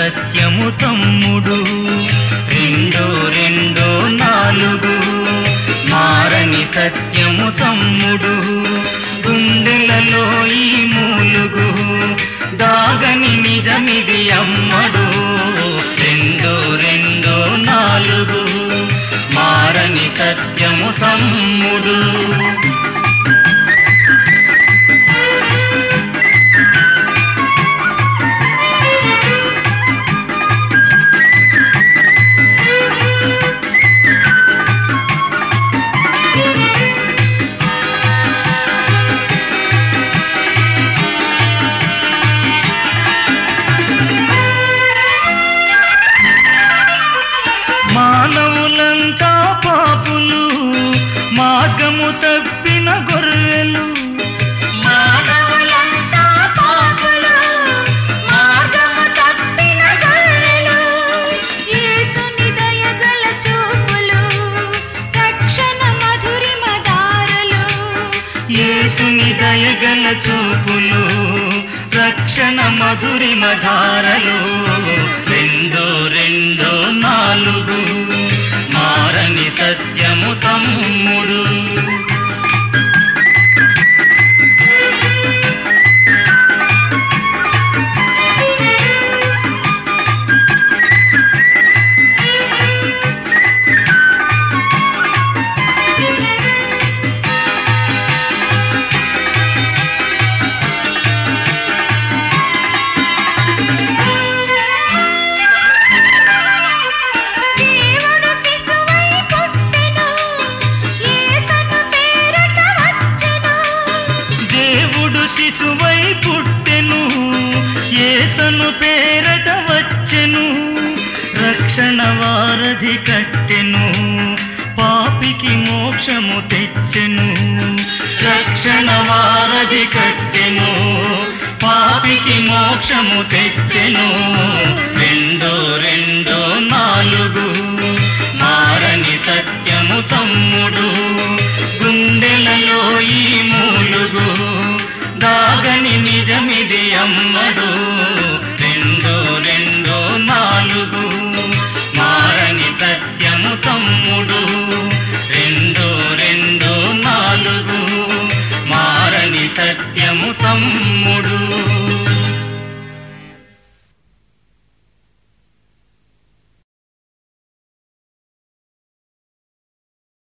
సత్యము తమ్ముడు రెండు రెండు నాలుగు మారని సత్యము తమ్ముడు గుండెలలో ఈ మూలుగు దాగని నిజమిది అమ్మడు రెండు రెండు నాలుగు మారని సత్యము తమ్ముడు మానవులంతా పాపులు మార్గము తప్పిన గొర్రెలు మానవులంతా పాపులు, మార్గము తప్పిన గొర్రెలు. యేసుని దయగల చూపులు, రక్షణ మధురిమ దారులు. యేసుని దయగల చూపులు రక్షణ మధురిమ ధారలు రెండో రెండో నాలుగు మారని సత్యము తమ్ముడు దేవుడు శిశువై పుట్టెను, యేసను పేరట వచ్చెను. దేవుడు శిశువై పుట్టెను యేసను పేరట వచ్చెను రక్షణ వారధి కట్టెను పాపికి మోక్షము తెచ్చెను రక్షణ వారధి కట్టెను పాపికి మోక్షము తెచ్చెను రెండో రెండో నాలుగు మారని సత్యము తమ్ముడు గుండెలలో ఈ మూలుగు దాగని నిజమిది అమ్మడు రెండో రెండో నాలుగు మారని సత్యము తమ్ముడు రెండో రెండో నాలుగు మారని సత్యము తమ్ముడు